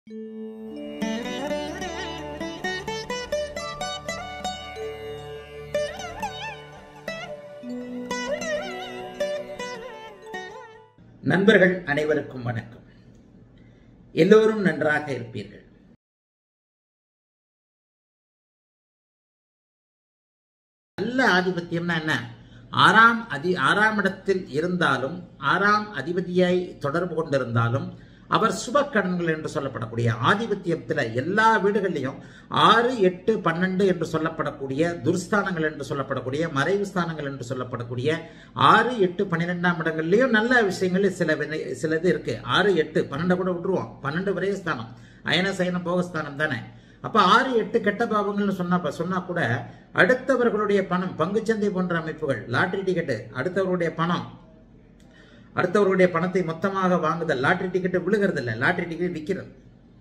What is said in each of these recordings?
நண்பர்கள் அனைவருக்கும் வணக்கம் எல்லோரும் நன்றாக இருப்பீர்கள் நல்ல ஆதிபத்தியம்னா என்ன ஆறாம் அதி ஆறாம் இடத்தில் இருந்தாலும் ஆறாம் அதிபதியாய் தொடர்பு கொண்டிருந்தாலும் அவர் சுபக்கடன்கள் என்று சொல்லப்படக்கூடிய ஆதிபத்தியத்தில் எல்லா வீடுகளிலையும் ஆறு எட்டு பன்னெண்டு என்று சொல்லப்படக்கூடிய துர்ஸ்தானங்கள் என்று சொல்லப்படக்கூடிய மறைவு ஸ்தானங்கள் என்று சொல்லப்படக்கூடிய ஆறு எட்டு பன்னிரெண்டாம் இடங்கள்லையும் நல்ல விஷயங்கள் சில வினை- சிலது இருக்கு ஆறு எட்டு பன்னெண்டை கூட விட்டுருவோம் பன்னெண்டு விரைய ஸ்தானம் அயன சயன போகஸ்தானம் தானே அப்ப ஆறு எட்டு கெட்ட பாவங்கள்னு சொன்னா சொன்னா கூட அடுத்தவர்களுடைய பணம் பங்குச்சந்தை போன்ற அமைப்புகள் லாட்டரி டிக்கெட்டு அடுத்தவர்களுடைய பணம் அடுத்தவர்களுடைய பணத்தை மொத்தமாக வாங்குதல் லாட்டரி டிக்கெட்டு விழுகிறது இல்லை லாட்டரி டிக்கெட் விற்கிறது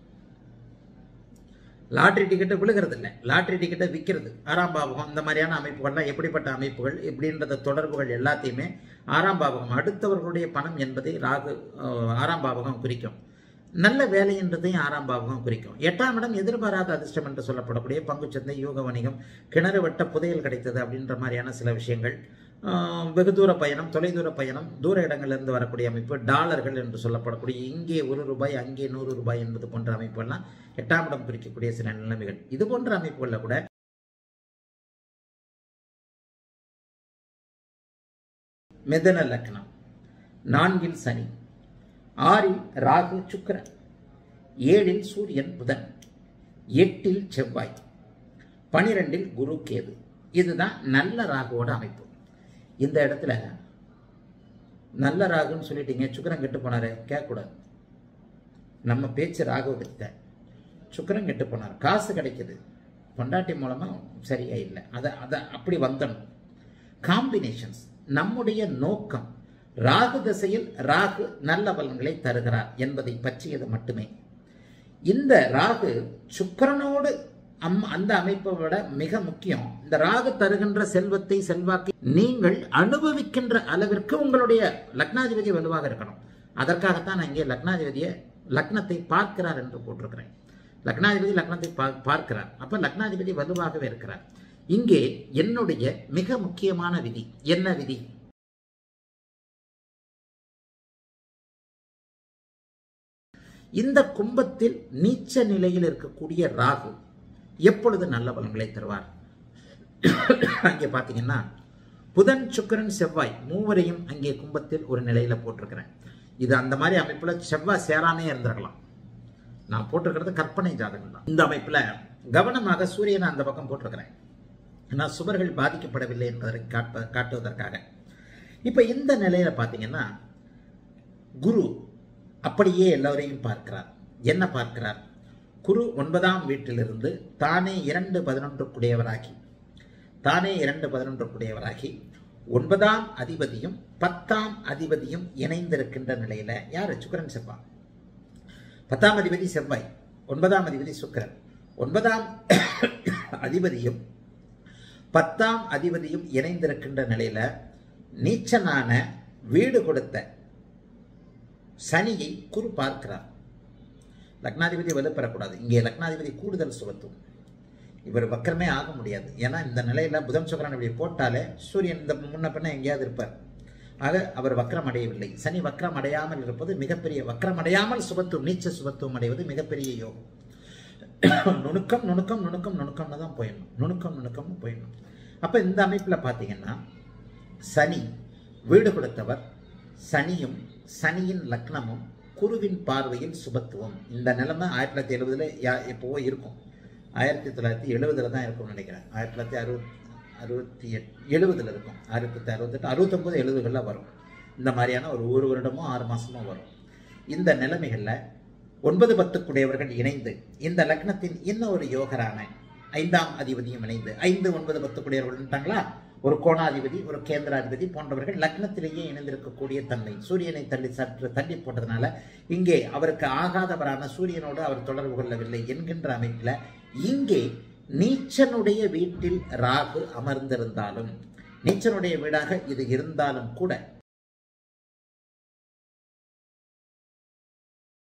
லாட்டரி டிக்கெட்டு விழுகிறது இல்லை லாட்டரி டிக்கெட்டை விற்கிறது ஆறாம் பாவகம் இந்த மாதிரியான அமைப்புகள்லாம் எப்படிப்பட்ட அமைப்புகள் இப்படின்றத தொடர்புகள் எல்லாத்தையுமே ஆறாம் பாவகம் அடுத்தவர்களுடைய பணம் என்பதை ராகு அஹ், ஆறாம் பாவகம் குறிக்கும் நல்ல வேலை என்றதையும் ஆறாம் பாவகம் குறிக்கும் எட்டாம் இடம் எதிர்பாராத அதிர்ஷ்டம் என்று சொல்லப்படக்கூடிய பங்குச்சந்தை யோக வணிகம் கிணறு வெட்ட புதையல் கிடைத்தது அப்படின்ற மாதிரியான சில விஷயங்கள் ஆஹ், வெகு தூர பயணம் தொலைதூர பயணம் தூர இடங்களிலிருந்து வரக்கூடிய அமைப்பு டாலர்கள் என்று சொல்லப்படக்கூடிய இங்கே ஒரு ரூபாய் அங்கே நூறு ரூபாய் என்பது போன்ற அமைப்புகள்லாம் எட்டாம் இடம் குறிக்கக்கூடிய சில நிலைமைகள் இது போன்ற அமைப்புகளில் கூட மிதன லக்னம் நான்கில் சனி ஆறில் ராகு சுக்கிரன் ஏழில் சூரியன் புதன் எட்டில் செவ்வாய் பனிரெண்டில் குரு கேது இதுதான் நல்ல ராகுவோட அமைப்பு இந்த இடத்துல நல்ல ராகுன்னு சொல்லிட்டீங்க சுக்கிரன் கெட்டு போனாரு கேட்கக்கூடாது நம்ம பேச்சு ராகுவை பற்றி தான் சுக்கிரன் கெட்டு போனார் காசு கிடைக்குது பொண்டாட்டி மூலமா சரியா இல்லை அதை அதை அப்படி வந்தணும் காம்பினேஷன்ஸ் நம்முடைய நோக்கம் ராகு திசையில் ராகு நல்ல பலன்களை தருகிறார் என்பதை பற்றியது மட்டுமே இந்த ராகு சுக்கிரனோடு அம் அந்த அமைப்பை விட மிக முக்கியம் இந்த ராகு தருகின்ற செல்வத்தை செல்வாக்கை நீங்கள் அனுபவிக்கின்ற அளவிற்கு உங்களுடைய லக்னாதிபதி வலுவாக இருக்கணும் அதற்காகத்தான் நான் இங்கே லக்னாதிபதியை லக்னத்தை பார்க்கிறார் என்று போட்டிருக்கிறேன் லக்னாதிபதி லக்னத்தை பா- பார்க்கிறார் அப்ப லக்னாதிபதி வலுவாகவே இருக்கிறார் இங்கே என்னுடைய மிக முக்கியமான விதி என்ன விதி இந்த கும்பத்தில் நீச்ச நிலையில் இருக்கக்கூடிய ராகு எப்பொழுது நல்ல பலன்களை தருவார் அங்கே பார்த்தீங்கன்னா புதன் சுக்கிரன் செவ்வாய் மூவரையும் அங்கே கும்பத்தில் ஒரு நிலையில போட்டிருக்கிறேன் இது அந்த மாதிரி அமைப்புல செவ்வாய் சேராமே இருந்திருக்கலாம் நான் போட்டிருக்கிறது கற்பனை ஜாதகம் தான் இந்த அமைப்புல கவனமாக சூரியனை அந்த பக்கம் போட்டிருக்கிறேன் ஏன்னா சுவர்கள் பாதிக்கப்படவில்லை என்பதை காட்ட காட்டுவதற்காக இப்ப இந்த நிலையில பார்த்தீங்கன்னா குரு அப்படியே எல்லோரையும் பார்க்கிறார் என்ன பார்க்கிறார் குரு ஒன்பதாம் வீட்டிலிருந்து தானே இரண்டு பதினொன்றுக்குடையவராகி தானே இரண்டு பதினொன்றுக்குடையவராகி ஒன்பதாம் அதிபதியும் பத்தாம் அதிபதியும் இணைந்திருக்கின்ற நிலையில யாரு சுக்கிரன் செவ்வாய் பத்தாம் அதிபதி செவ்வாய் ஒன்பதாம் அதிபதி சுக்கிரன் ஒன்பதாம் அதிபதியும் பத்தாம் அதிபதியும் இணைந்திருக்கின்ற நிலையில நீச்சனான வீடு கொடுத்த சனியை குரு பார்க்கிறார் லக்னாதிபதி வலுப்பெறக்கூடாது இங்கே லக்னாதிபதி கூடுதல் சுபத்துவம் இவர் வக்கரமே ஆக முடியாது ஏன்னா இந்த நிலையில புதன் சுக்கரன் இப்படி போட்டாலே சூரியன் இந்த முன்ன பின்ன எங்கேயாவது இருப்பார் ஆக அவர் வக்கரம் அடையவில்லை சனி வக்கரம் அடையாமல் இருப்பது மிகப்பெரிய வக்கரம் அடையாமல் சுபத்துவம் நீச்ச சுபத்துவம் அடைவது மிகப்பெரிய யோகம் நுணுக்கம் நுணுக்கம் நுணுக்கம் நுணுக்கம்னு தான் போயிடணும் நுணுக்கம் நுணுக்கம்னு போயிடணும் அப்ப இந்த அமைப்புல பாத்தீங்கன்னா சனி வீடு கொடுத்தவர் சனியும் சனியின் லக்னமும் குருவின் பார்வையில் சுபத்துவம் இந்த நிலைமை ஆயிரத்தி தொள்ளாயிரத்தி எழுபதுல யா- எப்போவோ இருக்கும் ஆயிரத்தி தொள்ளாயிரத்தி எழுபதுல தான் இருக்கும்னு நினைக்கிறேன் ஆயிரத்தி தொள்ளாயிரத்தி அறுபத் அறுபத்தி எட் எழுபதுல இருக்கும் ஆயிரத்தி தொள்ளாயிரத்தி அறுபத்தெட்டு அறுபத்தொம்பது எழுபதுகளில் வரும் இந்த மாதிரியான ஒரு ஒரு வருடமோ ஆறு மாசமோ வரும் இந்த நிலைமைகள்ல ஒன்பது பத்துக்குடையவர்கள் இணைந்து இந்த லக்னத்தின் இன்னும் ஒரு யோகரான ஐந்தாம் அதிபதியும் இணைந்து ஐந்து ஒன்பது பத்துக்குடையவர்கள்ட்டாங்களா ஒரு கோணாதிபதி ஒரு கேந்திராதிபதி போன்றவர்கள் லக்னத்திலேயே இணைந்திருக்கக்கூடிய தன்மை சூரியனை தள்ளி சற்று தள்ளி போட்டதுனால இங்கே அவருக்கு ஆகாதவரான சூரியனோடு அவர் தொடர்பு கொள்ளவில்லை என்கின்ற அமைப்பில் இங்கே நீச்சனுடைய வீட்டில் ராகு அமர்ந்திருந்தாலும் நீச்சனுடைய வீடாக இது இருந்தாலும் கூட